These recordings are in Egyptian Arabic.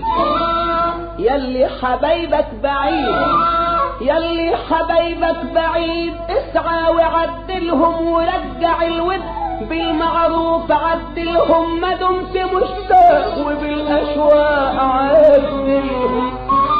بعيد يلي حبايبك بعيد يلي حبايبك بعيد اسعى وعدلهم ورجع الود بالمعروف عدلهم ما دمت مشتاق وبالاشواق عدلهم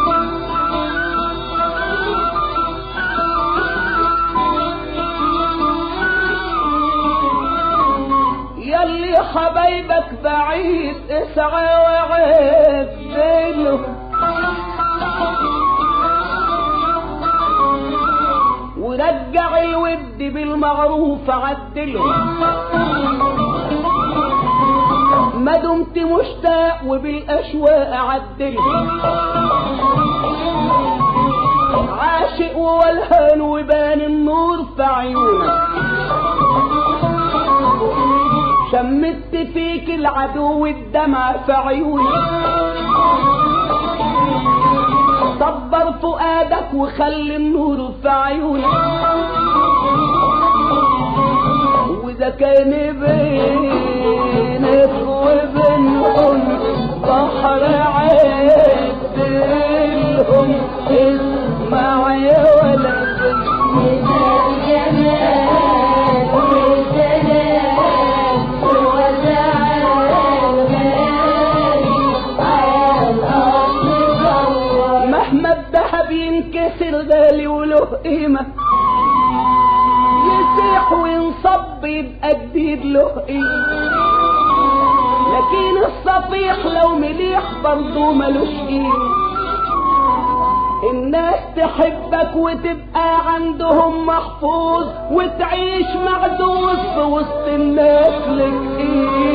يلي حبايبك بعيد اسعى وعدلهم ورجع الود بالمعروف عدلهم ما دمت مشتاق وبالاشواق عدلهم عاشق وولهان وبان النور في عيونك شمت فيك العدو الدمع في عيونك صبر فؤادك وخلي النور في عيونك واذا كان بينك وبينهم بحر عدلهم اسمع يا ولد مهما الذهب ينكسر غالي وله قيمة يسيح وينصب يبقى جديد له قيمة لكن الصفيح لو مليح برضه ملوش قيمة الناس تحبك وتبقى عندهم محفوظ وتعيش معدوس في وسط الناس لك قيمة